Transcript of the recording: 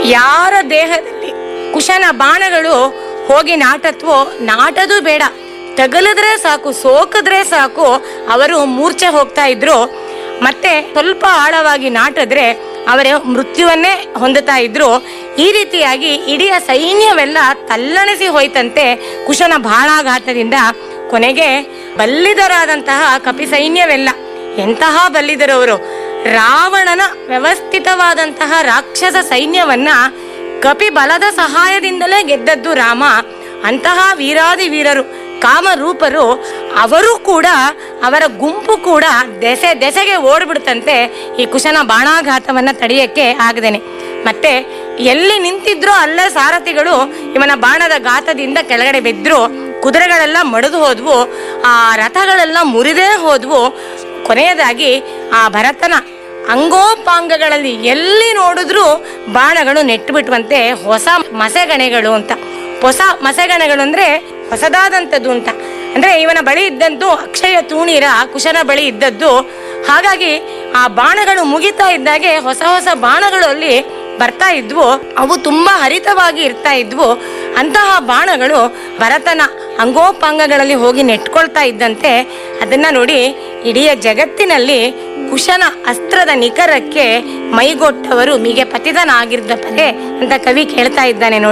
ಯಾರ ದೇಹದಲ್ಲಿ ಕುಶನ ಬಾಣಗಳು ಹೋಗಿ ನಾಟತ್ವೋ ನಾಟದು ಬೇಡ ತಗಲಿದ್ರೆ ಸಾಕು ಸೋಕಿದ್ರೆ ಸಾಕು ಅವರು ಮೂರ್ಛೆ ಹೋಗ್ತಾ ಇದ್ರು ಮತ್ತೆ ಸ್ವಲ್ಪ ಆಳವಾಗಿ ನಾಟಿದ್ರೆ ಅವರ ಮೃತ್ಯುವನ್ನೇ ಹೊಂದುತ್ತಾ ಇದ್ರು ಈ ರೀತಿಯಾಗಿ ಇಡೀ ಸೈನ್ಯವೆಲ್ಲ ತಲ್ಲಣಿಸಿ ಹೋಯ್ತಂತೆ ಕುಶನ ಬಾಣಾಘಾತದಿಂದ ಕೊನೆಗೆ ಬಲ್ಲಿದರಾದಂತಹ ಕಪಿ ಸೈನ್ಯವೆಲ್ಲ ಎಂತಹ ಬಲ್ಲಿದರವರು ರಾವಣನ ವ್ಯವಸ್ಥಿತವಾದಂತಹ ರಾಕ್ಷಸ ಸೈನ್ಯವನ್ನ ಕಪಿ ಬಲದ ಸಹಾಯದಿಂದಲೇ ಗೆದ್ದದ್ದು ರಾಮ ಅಂತಹ ವೀರಾದಿ ವೀರರು ಕಾಮರೂಪರು ಅವರು ಕೂಡ ಅವರ ಗುಂಪು ಕೂಡ ದೆಸೆ ದೆಸೆಗೆ ಓಡ್ಬಿಡ್ತಂತೆ ಈ ಕುಶನ ಬಾಣಾಘಾತವನ್ನ ತಡೆಯಕ್ಕೆ ಆಗದೇನೆ ಮತ್ತೆ ಎಲ್ಲಿ ನಿಂತಿದ್ರೋ ಅಲ್ಲೇ ಸಾರಥಿಗಳು ಇವನ ಬಾಣದ ಘಾತದಿಂದ ಕೆಳಗಡೆ ಬಿದ್ರು ಕುದುರೆಗಳೆಲ್ಲ ಮಡಿದು ಹೋದ್ವು ಆ ರಥಗಳೆಲ್ಲ ಮುರಿದೇ ಹೋದ್ವು ಕೊನೆಯದಾಗಿ ಆ ಭರತನ ಅಂಗೋಪಾಂಗಗಳಲ್ಲಿ ಎಲ್ಲಿ ನೋಡಿದ್ರೂ ಬಾಣಗಳು ನೆಟ್ಟು ಬಿಟ್ಟುವಂತೆ ಹೊಸ ಮಸೆಗಣೆಗಳು ಅಂತ ಹೊಸ ಮಸೆಗಣೆಗಳು ಅಂದ್ರೆ ಹೊಸದಾದಂಥದ್ದು ಅಂತ ಅಂದ್ರೆ ಇವನ ಬಳಿ ಇದ್ದಂತೂ ಅಕ್ಷಯ ತೂಣೀರ ಕುಶನ ಬಳಿ ಇದ್ದದ್ದು ಹಾಗಾಗಿ ಆ ಬಾಣಗಳು ಮುಗಿತಾ ಇದ್ದಾಗೆ ಹೊಸ ಹೊಸ ಬಾಣಗಳು ಅಲ್ಲಿ ಬರ್ತಾ ಇದ್ವು ಅವು ತುಂಬಾ ಹರಿತವಾಗಿ ಇರ್ತಾ ಇದ್ವು ಅಂತಹ ಬಾಣಗಳು ಭರತನ ಅಂಗೋಪಾಂಗಗಳಲ್ಲಿ ಹೋಗಿ ನೆಟ್ಕೊಳ್ತಾ ಇದ್ದಂತೆ ಅದನ್ನ ನೋಡಿ ಇಡೀ ಜಗತ್ತಿನಲ್ಲಿ ಕುಶನ ಅಸ್ತ್ರದ ನಿಖರಕ್ಕೆ ಮೈಗೊಟ್ಟವರು ಮಿಗೆ ಪತಿತನಾಗಿರ್ದ ಪದೇ ಅಂತ ಕವಿ ಕೇಳ್ತಾ ಇದ್ದಾನೆ ನೋಡಿ